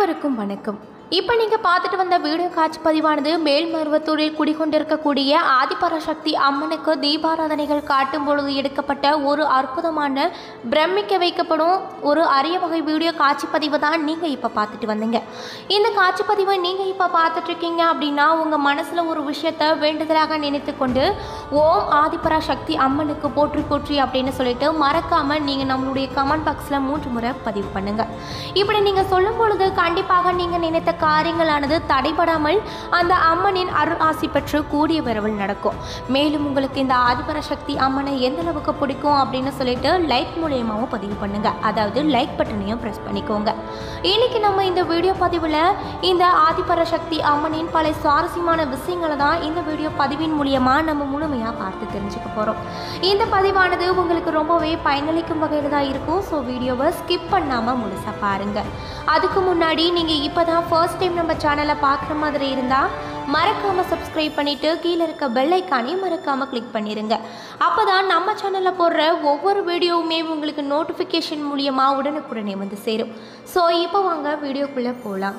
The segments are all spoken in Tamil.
அனைவருக்கும் வணக்கம் இப்போ நீங்கள் பார்த்துட்டு வந்த வீடியோ காட்சி பதிவானது மேல்மருவத்தூரில் குடிகொண்டிருக்கக்கூடிய ஆதிபராசக்தி அம்மனுக்கு தீபாராதனைகள் காட்டும் பொழுது எடுக்கப்பட்ட ஒரு அற்புதமான பிரமிக்க வைக்கப்படும் ஒரு அரிய வகை வீடியோ காட்சி பதிவு தான் நீங்கள் இப்போ பார்த்துட்டு வந்தீங்க இந்த காட்சி பதிவை நீங்கள் இப்போ பார்த்துட்டு இருக்கீங்க அப்படின்னா உங்கள் மனசில் ஒரு விஷயத்தை வேண்டுதலாக நினைத்து கொண்டு ஓம் ஆதிபராசக்தி அம்மனுக்கு போற்றி போற்றி அப்படின்னு சொல்லிட்டு மறக்காமல் நீங்கள் நம்மளுடைய கமெண்ட் பாக்ஸில் மூன்று முறை பதிவு பண்ணுங்கள் இப்படி நீங்கள் சொல்லும் பொழுது கண்டிப்பாக நீங்கள் நினைத்த காரியங்களானது தடைபடாமல் அந்த அம்மனின் அருள் ஆசி பெற்று கூடிய விரைவில் நடக்கும் மேலும் உங்களுக்கு இந்த ஆதிபராசக்தி அம்மனை எந்த அளவுக்கு பிடிக்கும் அப்படின்னு சொல்லிட்டு லைக் மூலியமாகவும் பதிவு பண்ணுங்க அதாவது லைக் பட்டனையும் ப்ரெஸ் பண்ணிக்கோங்க இன்னைக்கு நம்ம இந்த வீடியோ பதிவில் இந்த ஆதிபராசக்தி அம்மனின் பல சுவாரஸ்யமான விஷயங்களை தான் இந்த வீடியோ பதிவின் மூலியமாக நம்ம முழுமையாக பார்த்து தெரிஞ்சுக்க போகிறோம் இந்த பதிவானது உங்களுக்கு ரொம்பவே பயனளிக்கும் வகையில் தான் இருக்கும் ஸோ வீடியோவை ஸ்கிப் பண்ணாமல் முழுசாக பாருங்கள் அதுக்கு முன்னாடி நீங்கள் இப்போ தான் ஃபர்ஸ்ட் டைம் நம்ம சேனலை பார்க்குற மாதிரி இருந்தால் மறக்காமல் சப்ஸ்கிரைப் பண்ணிவிட்டு கீழே இருக்க பெல் ஐக்கானையும் மறக்காமல் கிளிக் பண்ணிடுங்க அப்போ தான் நம்ம சேனலில் போடுற ஒவ்வொரு வீடியோவுமே உங்களுக்கு நோட்டிஃபிகேஷன் மூலியமாக உடனுக்குடனே வந்து சேரும் ஸோ இப்போ வாங்க வீடியோக்குள்ளே போகலாம்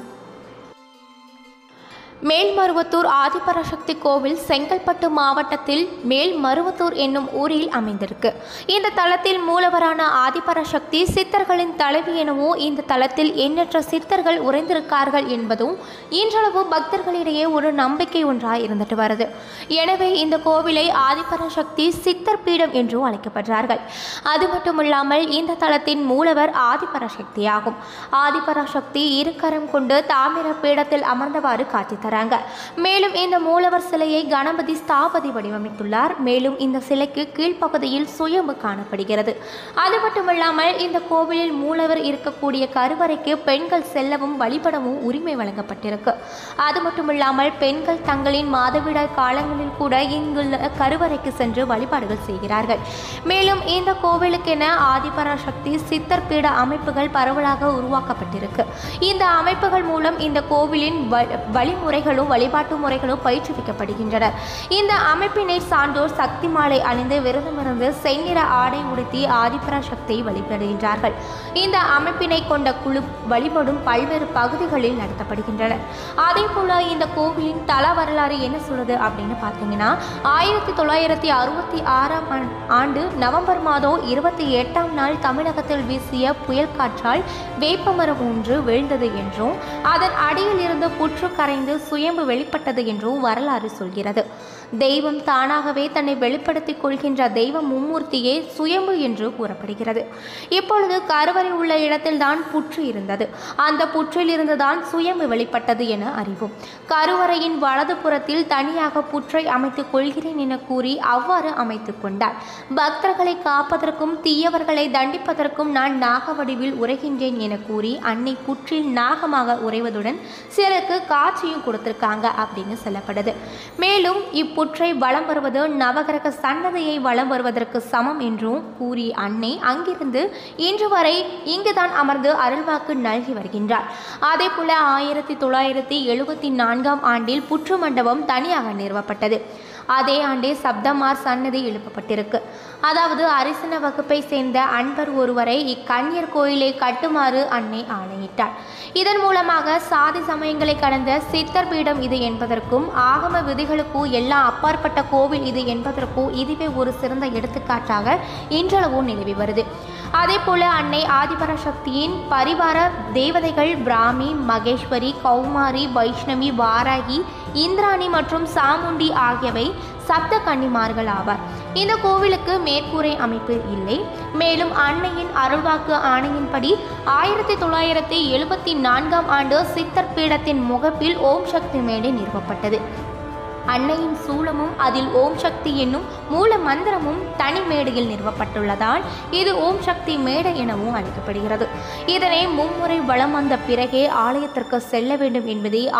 மேல்மருவத்தூர் ஆதிபராசக்தி கோவில் செங்கல்பட்டு மாவட்டத்தில் மேல்மருவத்தூர் என்னும் ஊரில் அமைந்திருக்கு இந்த தலத்தில் மூலவரான ஆதிபராசக்தி சித்தர்களின் தலைவி எனவும் இந்த தலத்தில் எண்ணற்ற சித்தர்கள் உறைந்திருக்கார்கள் என்பதும் இன்றளவு பக்தர்களிடையே ஒரு நம்பிக்கை ஒன்றாய் இருந்துட்டு வருது எனவே இந்த கோவிலை ஆதிபராசக்தி சித்தர் பீடம் என்றும் அழைக்கப்படுறார்கள் அது மட்டுமில்லாமல் இந்த தலத்தின் மூலவர் ஆதிபராசக்தி ஆகும் ஆதிபராசக்தி இருக்கரம் கொண்டு தாமிர பீடத்தில் அமர்ந்தவாறு காட்சி தராங்க மேலும் இந்த மூலவர் சிலையை கணபதி ஸ்தாபதி வடிவமைத்துள்ளார் மேலும் இந்த சிலைக்கு கீழ்ப்பகுதியில் சுயம்பு காணப்படுகிறது அது மட்டுமில்லாமல் இந்த கோவிலில் மூலவர் இருக்கக்கூடிய கருவறைக்கு பெண்கள் செல்லவும் வழிபடவும் உரிமை வழங்கப்பட்டிருக்கு அது மட்டுமில்லாமல் பெண்கள் தங்களின் மாதவிடாய் காலங்களில் கூட இங்குள்ள கருவறைக்கு சென்று வழிபாடுகள் செய்கிறார்கள் மேலும் இந்த கோவிலுக்கென ஆதிபராசக்தி சித்தர் பீட அமைப்புகள் பரவலாக உருவாக்கப்பட்டிருக்கு இந்த அமைப்புகள் மூலம் இந்த கோவிலின் வ- வழிமுறைகளும் வழிபாட்டு முறைகளும் பயிற்றுவிக்கப்படுகின்றன இந்த அமைப்பினை சான்றோர் சக்தி மாலை அணிந்து விரதமிருந்து செந்நிற ஆடை உடுத்தி ஆதிபராசக்தியை வழிபடுகின்றார்கள் இந்த அமைப்பினை கொண்ட குழு வழிபடும் பல்வேறு பகுதிகளில் நடத்தப்படுகின்றன அதே போல இந்த கோவிலின் தல வரலாறு என்ன சொல்லுது அப்படின்னு பார்த்தீங்கன்னா ஆயிரத்தி தொள்ளாயிரத்தி அறுபத்தி ஆறாம் ஆண்- ஆண்டு நவம்பர் மாதம் இருபத்தி எட்டாம் நாள் தமிழகத்தில் வீசிய புயல் காற்றால் வேப்பமரம் ஒன்று வீழ்ந்தது என்றும் அதன் அடியில் இருந்து புற்று கரைந்து சுயம்பு வெளிப்பட்டது என்றும் வரலாறு சொல்கிறது தெய்வம் தானாகவே தன்னை வெளிப்படுத்திக் கொள்கின்ற தெய்வ மும்மூர்த்தியே சுயம்பு என்று கூறப்படுகிறது இப்பொழுது கருவறை உள்ள இடத்தில்தான் புற்று இருந்தது அந்த புற்றில் இருந்துதான் சுயம்பு வெளிப்பட்டது என அறிவோம் கருவறையின் வலது புறத்தில் தனியாக புற்றை அமைத்துக் கொள்கிறேன் என கூறி அவ்வாறு அமைத்துக் கொண்டார் பக்தர்களை காப்பதற்கும் தீயவர்களை தண்டிப்பதற்கும் நான் நாக வடிவில் உரைகின்றேன் என கூறி அன்னை புற்றில் நாகமாக உறைவதுடன் சிலருக்கு காட்சியும் கொடுத்திருக்காங்க அப்படின்னு சொல்லப்படுது மேலும் இப்புற்றை வலம் வருவது நவகிரக சன்னதியை வலம் வருவதற்கு சமம் என்றும் கூறி அன்னை அங்கிருந்து இன்று வரை இங்குதான் அமர்ந்து அருள்வாக்கு நல்கி வருகின்றார் அதே போல ஆயிரத்தி தொள்ளாயிரத்தி எழுபத்தி நான்காம் ஆண்டில் புற்று மண்டபம் தனியாக நிறுவப்பட்டது அதே ஆண்டே சப்தமார் சன்னதி எழுப்பப்பட்டிருக்கு அதாவது அரிசன வகுப்பை சேர்ந்த அன்பர் ஒருவரை இக்கன்னியர் கோயிலை கட்டுமாறு அன்னை ஆணையிட்டார் இதன் மூலமாக சாதி சமயங்களை கடந்த சித்தர் பீடம் இது என்பதற்கும் ஆகம விதிகளுக்கும் எல்லாம் அப்பாற்பட்ட கோவில் இது என்பதற்கும் இதுவே ஒரு சிறந்த எடுத்துக்காட்டாக இன்றளவும் நிலவி வருது அதே போல அன்னை ஆதிபராசக்தியின் பரிவார தேவதைகள் பிராமி மகேஸ்வரி கௌமாரி வைஷ்ணவி வாராகி இந்திராணி மற்றும் சாமுண்டி ஆகியவை சப்த கன்னிமார்கள் ஆவார் இந்த கோவிலுக்கு மேற்கூரை அமைப்பு இல்லை மேலும் அன்னையின் அருள்வாக்கு ஆணையின்படி ஆயிரத்தி தொள்ளாயிரத்தி எழுபத்தி நான்காம் ஆண்டு சித்தர் பீடத்தின் முகப்பில் ஓம் சக்தி மேடை நிறுவப்பட்டது அன்னையின் சூலமும் அதில் ஓம் சக்தி என்னும் மூல மந்திரமும் தனி மேடையில் நிறுவப்பட்டுள்ளதால் இது ஓம் சக்தி மேடை எனவும் அழைக்கப்படுகிறது இதனை மும்முறை வலம் வந்த பிறகே ஆலயத்திற்கு செல்ல வேண்டும் என்பதே ஆ-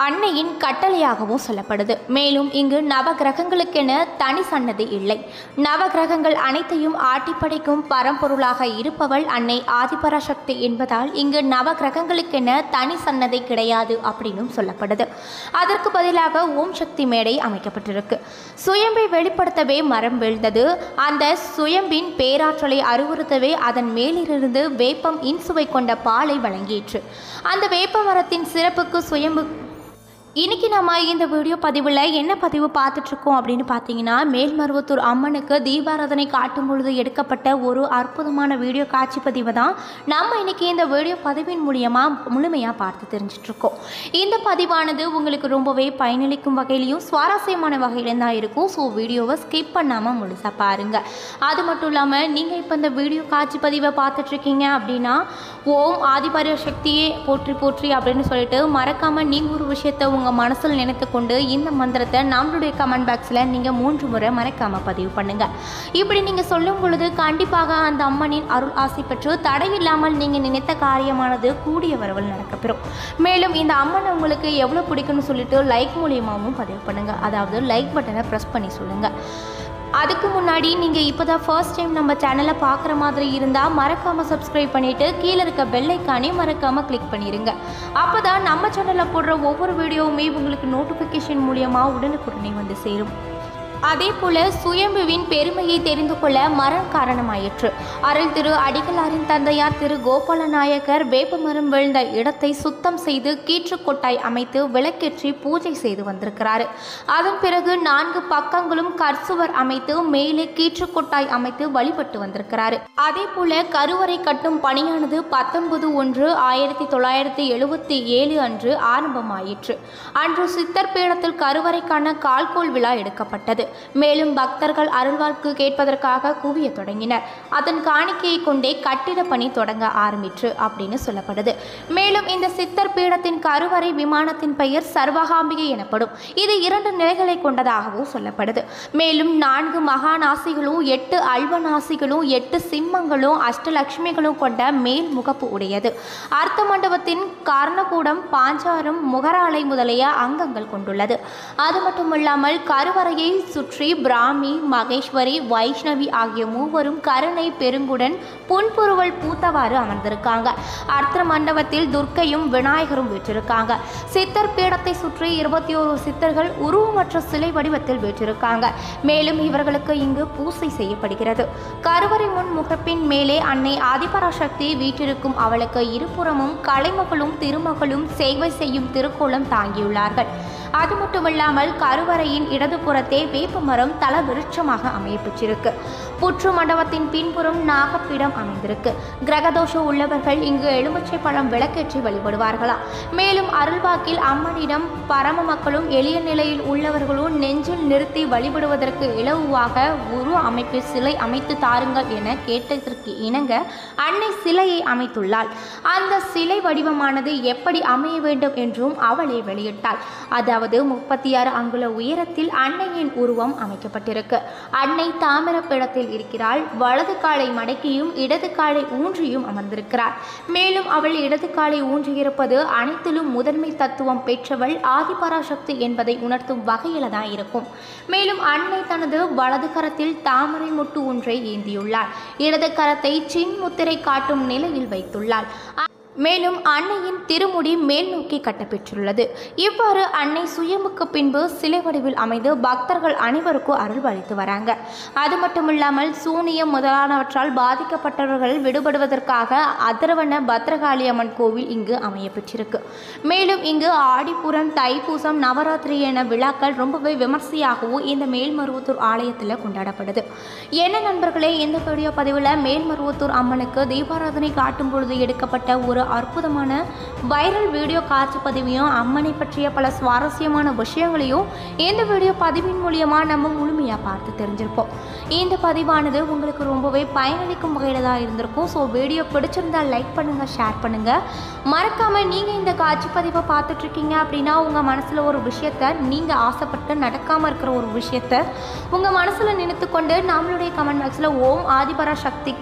அன்னையின் கட்டளையாகவும் சொல்லப்படுது மேலும் இங்கு நவ கிரகங்களுக்கென தனி சன்னதி இல்லை நவ கிரகங்கள் அனைத்தையும் ஆட்டிப்படைக்கும் பரம்பொருளாக இருப்பவள் அன்னை ஆதிபராசக்தி என்பதால் இங்கு நவ கிரகங்களுக்கென தனி சன்னதி கிடையாது அப்படின்னும் சொல்லப்படுது அதற்கு பதிலாக ஓம் சக்தி மேடை அமைக்கப்பட்டிருக்கு சுயம்பை வெளிப்படுத்தவே மரம் வீழ்ந்தது அந்த சுயம்பின் பேராற்றலை அறிவுறுத்தவே அதன் மேலிருந்து வேப்பம் இன்சுவை கொண்ட பாலை வழங்கிற்று அந்த வேப்ப மரத்தின் சிறப்புக்கு சுயம்பு இன்னைக்கு நம்ம இந்த வீடியோ பதிவில் என்ன பதிவு பார்த்துட்ருக்கோம் அப்படின்னு பார்த்தீங்கன்னா மேல்மருவத்தூர் அம்மனுக்கு தீபாராதனை காட்டும் பொழுது எடுக்கப்பட்ட ஒரு அற்புதமான வீடியோ காட்சி பதிவை தான் நம்ம இன்னைக்கு இந்த வீடியோ பதிவின் மூலியமாக முழுமையாக பார்த்து தெரிஞ்சிட்ருக்கோம் இந்த பதிவானது உங்களுக்கு ரொம்பவே பயனளிக்கும் வகையிலையும் சுவாரஸ்யமான வகையிலும் தான் இருக்கும் ஸோ வீடியோவை ஸ்கிப் பண்ணாமல் முழுசாக பாருங்கள் அது மட்டும் இல்லாமல் நீங்கள் இப்போ இந்த வீடியோ காட்சி பதிவை பார்த்துட்ருக்கீங்க அப்படின்னா ஓம் ஆதிபரிய சக்தியே போற்றி போற்றி அப்படின்னு சொல்லிட்டு மறக்காமல் நீங்கள் ஒரு விஷயத்தை உங்கள் மனசில் நினைத்து கொண்டு இந்த மந்திரத்தை நம்மளுடைய கமெண்ட் பாக்ஸில் நீங்கள் மூன்று முறை மறக்காமல் பதிவு பண்ணுங்கள் இப்படி நீங்கள் சொல்லும் பொழுது கண்டிப்பாக அந்த அம்மனின் அருள் ஆசை பெற்று தடையில்லாமல் நீங்கள் நினைத்த காரியமானது கூடிய வரவில் நடக்கப்பெறும் மேலும் இந்த அம்மனை உங்களுக்கு எவ்வளோ பிடிக்கும்னு சொல்லிட்டு லைக் மூலியமாகவும் பதிவு பண்ணுங்கள் அதாவது லைக் பட்டனை ப்ரெஸ் பண்ணி சொல்லுங்கள் அதுக்கு முன்னாடி நீங்கள் இப்போ தான் ஃபர்ஸ்ட் டைம் நம்ம சேனலை பார்க்குற மாதிரி இருந்தால் மறக்காமல் சப்ஸ்கிரைப் பண்ணிவிட்டு கீழே இருக்க பெல் ஐக்கானே மறக்காமல் கிளிக் பண்ணிடுங்க அப்போ தான் நம்ம சேனலில் போடுற ஒவ்வொரு வீடியோவுமே உங்களுக்கு நோட்டிஃபிகேஷன் மூலியமாக உடனுக்குடனே வந்து சேரும் அதே போல சுயம்புவின் பெருமையை தெரிந்து கொள்ள மரம் காரணமாயிற்று அருள் திரு அடிகளாரின் தந்தையார் திரு கோபால நாயக்கர் வேப்பமரம் விழுந்த இடத்தை சுத்தம் செய்து கீற்று கொட்டாய் அமைத்து விளக்கேற்றி பூஜை செய்து வந்திருக்கிறாரு அதன் பிறகு நான்கு பக்கங்களும் கற்சுவர் அமைத்து மேலே கீற்று கொட்டாய் அமைத்து வழிபட்டு வந்திருக்கிறாரு அதே போல கருவறை கட்டும் பணியானது பத்தொன்பது ஒன்று ஆயிரத்தி தொள்ளாயிரத்தி எழுபத்தி ஏழு அன்று ஆரம்பமாயிற்று அன்று சித்தர் பீடத்தில் கருவறைக்கான கால்கோள் விழா எடுக்கப்பட்டது மேலும் பக்தர்கள் அருள்வாக்கு கேட்பதற்காக குவிய தொடங்கினர் அதன் காணிக்கையை கொண்டே கட்டிட பணி தொடங்க ஆரம்பிற்று அப்படின்னு சொல்லப்படுது மேலும் இந்த சித்தர் பீடத்தின் கருவறை விமானத்தின் பெயர் சர்வகாம்பிகை எனப்படும் இது இரண்டு நிலைகளை கொண்டதாகவும் சொல்லப்படுது மேலும் நான்கு மகாநாசிகளும் எட்டு அல்வநாசிகளும் எட்டு சிம்மங்களும் அஷ்டலட்சுமிகளும் கொண்ட மேல் முகப்பு உடையது அர்த்த மண்டபத்தின் காரணக்கூடம் பாஞ்சாரம் முகராலை முதலிய அங்கங்கள் கொண்டுள்ளது அது மட்டுமல்லாமல் கருவறையை சுற்றி பிராமி மகேஸ்வரி வைஷ்ணவி ஆகிய மூவரும் கருணை பெருங்குடன் புன்புருவல் பூத்தவாறு அமர்ந்திருக்காங்க அர்த்த மண்டபத்தில் துர்க்கையும் விநாயகரும் வீற்றிருக்காங்க சித்தர் பீடத்தை சுற்றி இருபத்தி ஓரு சித்தர்கள் உருவமற்ற சிலை வடிவத்தில் வீற்றிருக்காங்க மேலும் இவர்களுக்கு இங்கு பூசை செய்யப்படுகிறது கருவறை முன் முகப்பின் மேலே அன்னை ஆதிபராசக்தி வீற்றிருக்கும் அவளுக்கு இருபுறமும் கலைமகளும் திருமகளும் சேவை செய்யும் திருக்கோலம் தாங்கியுள்ளார்கள் அது மட்டுமல்லாமல் கருவறையின் இடதுபுறத்தே வேப்பமரம் தல விருட்சமாக அமையப்பெற்றிருக்கு புற்று மண்டபத்தின் பின்புறம் நாகப்பீடம் அமைந்திருக்கு கிரகதோஷம் உள்ளவர்கள் இங்கு எலுமிச்சை பழம் விளக்கேற்றி வழிபடுவார்களா மேலும் அருள்வாக்கில் அம்மனிடம் பரம மக்களும் எளிய நிலையில் உள்ளவர்களும் நெஞ்சில் நிறுத்தி வழிபடுவதற்கு இலவுவாக உரு அமைப்பில் சிலை அமைத்து தாருங்கள் என கேட்டதற்கு இணங்க அன்னை சிலையை அமைத்துள்ளாள் அந்த சிலை வடிவமானது எப்படி அமைய வேண்டும் என்றும் அவளே வெளியிட்டாள் அதாவது முப்பத்தி ஆறு அங்குல உயரத்தில் அன்னையின் உருவம் அமைக்கப்பட்டிருக்கு அன்னை தாமிரப்பிடத்தில் இருக்கிறாள் வலது காலை மடக்கியும் இடது காலை ஊன்றியும் அமர்ந்திருக்கிறாள் மேலும் அவள் இடது காலை ஊன்றியிருப்பது அனைத்திலும் முதன்மை தத்துவம் பெற்றவள் ஆதிபராசக்தி என்பதை உணர்த்தும் வகையில தான் இருக்கும் மேலும் அன்னை தனது வலது கரத்தில் தாமரை முட்டு ஒன்றை ஏந்தியுள்ளாள் இடது கரத்தை சின் முத்திரை காட்டும் நிலையில் வைத்துள்ளாள் மேலும் அன்னையின் திருமுடி மேல் நோக்கி கட்டப்பெற்றுள்ளது இவ்வாறு அன்னை சுயமுக்கு பின்பு சிலை வடிவில் அமைந்து பக்தர்கள் அனைவருக்கும் அருள் அளித்து வராங்க அது மட்டுமில்லாமல் சூனியம் முதலானவற்றால் பாதிக்கப்பட்டவர்கள் விடுபடுவதற்காக அதர்வன பத்ரகாளி அம்மன் கோவில் இங்கு அமைய பெற்றிருக்கு மேலும் இங்கு ஆடிப்புறம் தைப்பூசம் நவராத்திரி என விழாக்கள் ரொம்பவே விமர்சையாகவும் இந்த மேல்மருவத்தூர் ஆலயத்தில் கொண்டாடப்படுது என்ன நண்பர்களே இந்த வீடியோ பதிவில் மேல்மருவத்தூர் அம்மனுக்கு தீபாராதனை காட்டும் பொழுது எடுக்கப்பட்ட ஒரு அற்புதமான வைரல் வீடியோ காட்சி பதிவையும் அம்மனை பற்றிய பல சுவாரஸ்யமான விஷயங்களையும் இந்த வீடியோ பதிவின் மூலியமாக நம்ம முழுமையாக பார்த்து தெரிஞ்சிருப்போம் இந்த பதிவானது உங்களுக்கு ரொம்பவே பயனளிக்கும் வகையில் தான் இருந்திருக்கும் ஸோ வீடியோ பிடிச்சிருந்தா லைக் பண்ணுங்கள் ஷேர் பண்ணுங்கள் மறக்காமல் நீங்கள் இந்த காட்சி பதிவை பார்த்துட்ருக்கீங்க அப்படின்னா உங்கள் மனசில் ஒரு விஷயத்த நீங்கள் ஆசைப்பட்டு நடக்காமல் இருக்கிற ஒரு விஷயத்த உங்கள் மனசில் நினைத்து கொண்டு நம்மளுடைய கமெண்ட் பாக்ஸில் ஓம் ஆதிபரா சக்திக்கு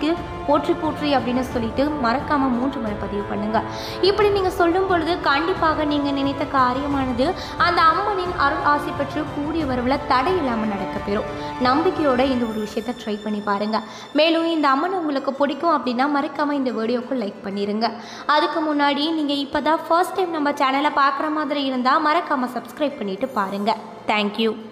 போற்றி போற்றி அப்படின்னு சொல்லிட்டு மறக்காமல் மூன்று முறை பதிவு பண்ணுங்கள் இப்படி நீங்கள் சொல்லும் பொழுது கண்டிப்பாக நீங்கள் நினைத்த காரியமானது அந்த அம்மனின் அருள் ஆசை பெற்று கூடிய வரவில் தடை இல்லாமல் நடக்கப்பெறும் நம்பிக்கையோட இந்த ஒரு விஷயத்தை ட்ரை பண்ணி பாருங்கள் மேலும் இந்த அம்மன் உங்களுக்கு பிடிக்கும் அப்படின்னா மறக்காமல் இந்த வீடியோக்கு லைக் பண்ணிடுங்க அதுக்கு முன்னாடி நீங்கள் இப்போ தான் ஃபர்ஸ்ட் டைம் நம்ம சேனலை பார்க்குற மாதிரி இருந்தால் மறக்காமல் சப்ஸ்கிரைப் பண்ணிவிட்டு பாருங்கள் தேங்க்யூ